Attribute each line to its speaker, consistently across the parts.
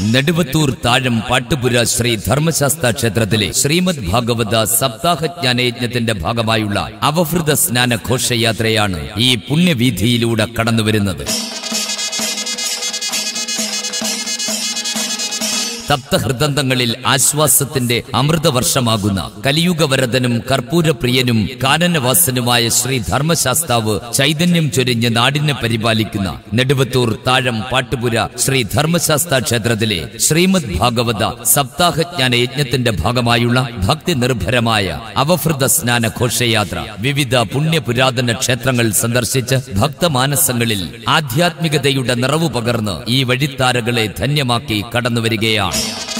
Speaker 1: നെടുവത്തൂർ താഴം പാട്ടുപുര ശ്രീ ധർമ്മശാസ്ത്ര ക്ഷേത്രത്തിലെ ശ്രീമദ് ഭാഗവത സപ്താഹജ്ഞാനയജ്ഞത്തിന്റെ ഭാഗമായുള്ള അവഭൃത സ്നാന ഘോഷയാത്രയാണ് ഈ പുണ്യവീഥിയിലൂടെ കടന്നുവരുന്നത് തപ്തഹൃദന്തങ്ങളിൽ ആശ്വാസത്തിന്റെ അമൃതവർഷമാകുന്ന കലിയുഗവരദനും കർപ്പൂരപ്രിയനും കാനനവാസനുമായ ശ്രീ ധർമ്മശാസ്താവ് ചൈതന്യം ചൊരിഞ്ഞ് നാടിനെ പരിപാലിക്കുന്ന നെടുവത്തൂർ താഴം പാട്ടുപുര ശ്രീ ധർമ്മശാസ്ത്ര ക്ഷേത്രത്തിലെ ശ്രീമദ് ഭാഗവത സപ്താഹജ്ഞാന യജ്ഞത്തിന്റെ ഭാഗമായുള്ള ഭക്തി നിർഭരമായ അവഭൃത സ്നാന ഘോഷയാത്ര വിവിധ പുണ്യപുരാതന ക്ഷേത്രങ്ങൾ സന്ദർശിച്ച് ഭക്തമാനസങ്ങളിൽ ആധ്യാത്മികതയുടെ നിറവ് പകർന്ന് ഈ വഴിത്താരകളെ ധന്യമാക്കി കടന്നുവരികയാണ്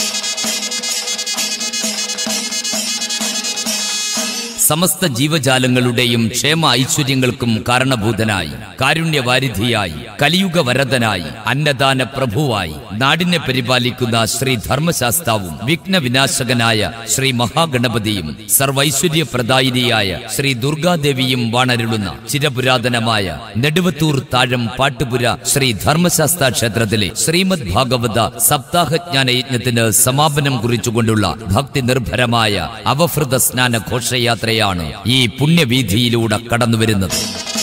Speaker 1: സമസ്ത ജീവജാലങ്ങളുടെയും ക്ഷേമ ഐശ്വര്യങ്ങൾക്കും കാരണഭൂതനായി കാരുണ്യവാരിധിയായി കലിയുഗ വരദനായി അന്നദാന പ്രഭുവായി നാടിനെ പരിപാലിക്കുന്ന ശ്രീ ധർമ്മശാസ്താവും വിഘ്നവിനാശകനായ ശ്രീ മഹാഗണപതിയും സർവൈശ്വര്യപ്രദായിനിയായ ശ്രീ ദുർഗാദേവിയും വാണരുളുന്ന ചിരപുരാതനമായ നെടുവത്തൂർ താഴം പാട്ടുപുര ശ്രീ ധർമ്മശാസ്ത്ര ക്ഷേത്രത്തിലെ ശ്രീമദ് ഭാഗവത സപ്താഹജ്ഞാന യജ്ഞത്തിന് സമാപനം കുറിച്ചുകൊണ്ടുള്ള ഭക്തി നിർഭരമായ അവഭൃത സ്നാന ഘോഷയാത്രയാണ് ഈ പുണ്യവീഥിയിലൂടെ കടന്നുവരുന്നത്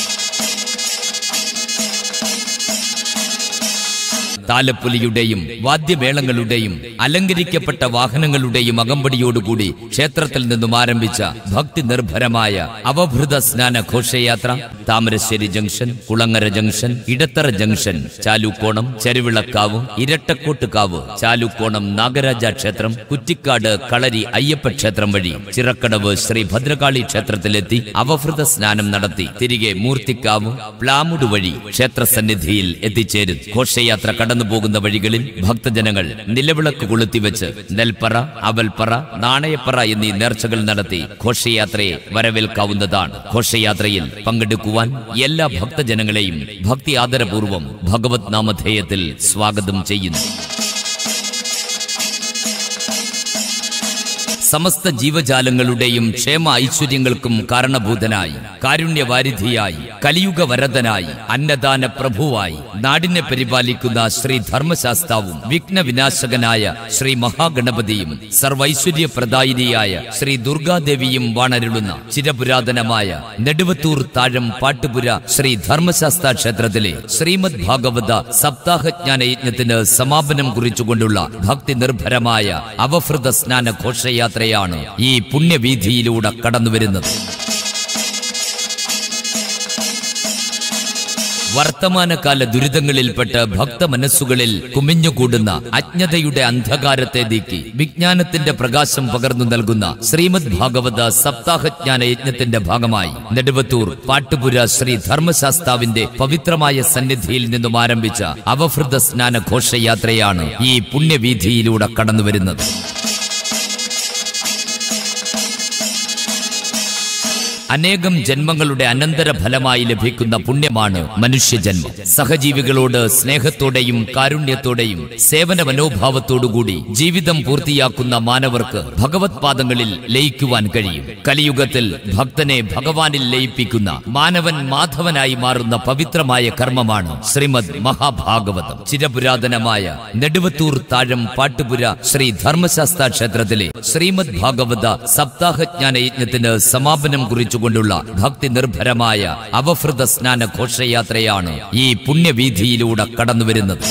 Speaker 1: താലപ്പൊലിയുടെയും വാദ്യമേളങ്ങളുടെയും അലങ്കരിക്കപ്പെട്ട വാഹനങ്ങളുടെയും അകമ്പടിയോടുകൂടി ക്ഷേത്രത്തിൽ നിന്നും ആരംഭിച്ച ഭക്തി നിർഭരമായ അവഭൃത സ്നാന ഘോഷയാത്ര Thamarassery junction Kulangara junction Edathara junction Chalukkonam Charuvilakkavu Irattakottukavu Chalukkonam Nagaraja ക്ഷേത്രം കുറ്റിക്കാട് കളരി അയ്യപ്പ ക്ഷേത്രം വഴി ചിറക്കടവ് ശ്രീ ഭദ്രകാളി ക്ഷേത്രത്തിലെത്തി അവഭൃത സ്നാനം നടത്തി തിരികെ മൂർത്തിക്കാവ് പ്ലാമുട് വഴി ക്ഷേത്രസന്നിധിയിൽ എത്തിച്ചേരും ഘോഷയാത്ര കടന്നു പോകുന്ന വഴികളിൽ ഭക്തജനങ്ങൾ നിലവിളക്ക് കൊളുത്തിവെച്ച് നെൽപ്പറ അവൽപ്പറ നാണയപ്പറ എന്നീ നേർച്ചകൾ നടത്തി ഘോഷയാത്രയെ വരവേൽക്കാവുന്നതാണ് ഘോഷയാത്രയിൽ പങ്കെടുക്കുവാൻ എല്ലാ ഭക്തജനങ്ങളെയും ഭക്തി ആദരപൂർവം ഭഗവത് നാമധേയത്തിൽ സ്വാഗതം ചെയ്യുന്നു സമസ്ത ജീവജാലങ്ങളുടെയും ക്ഷേമ ഐശ്വര്യങ്ങൾക്കും കാരണഭൂതനായി കാരുണ്യവാരിധിയായി കലിയുഗ വരദനായി അന്നദാന പ്രഭുവായി നാടിനെ പരിപാലിക്കുന്ന ശ്രീ ധർമ്മശാസ്താവും വിഘ്നവിനാശകനായ ശ്രീ മഹാഗണപതിയും സർവൈശ്വര്യപ്രദായിനിയായ ശ്രീ ദുർഗാദേവിയും വാണരുളുന്ന ചിരപുരാതനമായ നെടുവത്തൂർ താഴം പാട്ടുപുര ശ്രീ ധർമ്മശാസ്ത്ര ക്ഷേത്രത്തിലെ ശ്രീമദ് ഭാഗവത സപ്താഹജ്ഞാന യജ്ഞത്തിന് സമാപനം കുറിച്ചുകൊണ്ടുള്ള ഭക്തി നിർഭരമായ അവഭൃത സ്നാന ഘോഷയാത്രയാണ് ഈ പുണ്യവീഥിയിലൂടെ കടന്നുവരുന്നത് വർത്തമാനകാല ദുരിതങ്ങളിൽപ്പെട്ട് ഭക്ത മനസ്സുകളിൽ കുമിഞ്ഞുകൂടുന്ന അജ്ഞതയുടെ അന്ധകാരത്തെ നീക്കി വിജ്ഞാനത്തിന്റെ പ്രകാശം പകർന്നു നൽകുന്ന ശ്രീമദ് ഭാഗവത സപ്താഹജ്ഞാന യജ്ഞത്തിന്റെ ഭാഗമായി നെടുവത്തൂർ പാട്ടുപുര ശ്രീ ധർമ്മശാസ്താവിന്റെ പവിത്രമായ സന്നിധിയിൽ നിന്നും ആരംഭിച്ച അവഭൃത സ്നാന ഘോഷയാത്രയാണ് ഈ പുണ്യവീഥിയിലൂടെ കടന്നുവരുന്നത് അനേകം ജന്മങ്ങളുടെ അനന്തര ഫലമായി ലഭിക്കുന്ന പുണ്യമാണ് മനുഷ്യജന്മം സഹജീവികളോട് സ്നേഹത്തോടെയും കാരുണ്യത്തോടെയും സേവന മനോഭാവത്തോടുകൂടി ജീവിതം പൂർത്തിയാക്കുന്ന മാനവർക്ക് ഭഗവത് പാദങ്ങളിൽ ലയിക്കുവാൻ കഴിയും കലിയുഗത്തിൽ ഭക്തനെ ഭഗവാനിൽ ലയിപ്പിക്കുന്ന മാനവൻ മാധവനായി മാറുന്ന പവിത്രമായ കർമ്മമാണ് ശ്രീമദ് മഹാഭാഗവതം ചിരപുരാതനമായ നെടുവത്തൂർ താഴം പാട്ടുപുര ശ്രീ ധർമ്മശാസ്ത്ര ക്ഷേത്രത്തിലെ ശ്രീമദ് ഭാഗവത സപ്താഹജ്ഞാന യജ്ഞത്തിന് സമാപനം കുറിച്ചുകൊണ്ടുള്ള ഭക്തി നിർഭരമായ അവഭൃത സ്നാന ഘോഷയാത്രയാണ് ഈ പുണ്യവീഥിയിലൂടെ കടന്നുവരുന്നത്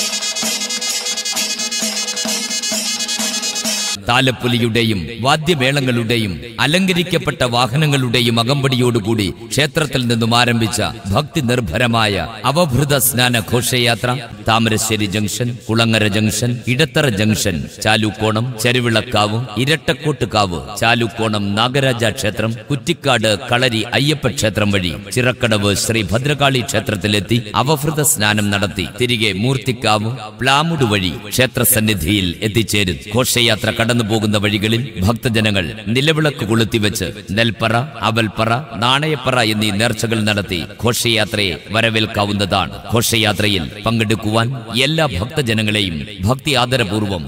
Speaker 1: താലപ്പൊലിയുടെയും വാദ്യമേളങ്ങളുടെയും അലങ്കരിക്കപ്പെട്ട വാഹനങ്ങളുടെയും അകമ്പടിയോടുകൂടി ക്ഷേത്രത്തിൽ നിന്നും ആരംഭിച്ച ഭക്തി നിർഭരമായ അവഭൃത സ്നാന ഘോഷയാത്ര Thamarassery junction Kulangara junction Edathara junction Chalukkonam Charuvilakkavu Irattakottukavu Chalukkonam Nagaraja ക്ഷേത്രം കുറ്റിക്കാട് കളരി അയ്യപ്പ ക്ഷേത്രം വഴി ചിറക്കടവ് ശ്രീ ഭദ്രകാളി ക്ഷേത്രത്തിലെത്തി അവഭൃത സ്നാനം നടത്തി തിരികെ മൂർത്തിക്കാവ് പ്ലാമുട് വഴി ക്ഷേത്രസന്നിധിയിൽ എത്തിച്ചേരും ഘോഷയാത്ര കടന്നു പോകുന്ന വഴികളിൽ ഭക്തജനങ്ങൾ നിലവിളക്ക് കൊളുത്തിവെച്ച് നെൽപ്പറ അവൽപ്പറ നാണയപ്പറ എന്നീ നേർച്ചകൾ നടത്തി ഘോഷയാത്രയെ വരവേൽക്കാവുന്നതാണ് ഘോഷയാത്രയിൽ പങ്കെടുക്കുവാൻ എല്ലാ ഭക്തജനങ്ങളെയും ഭക്തി ആദരപൂർവം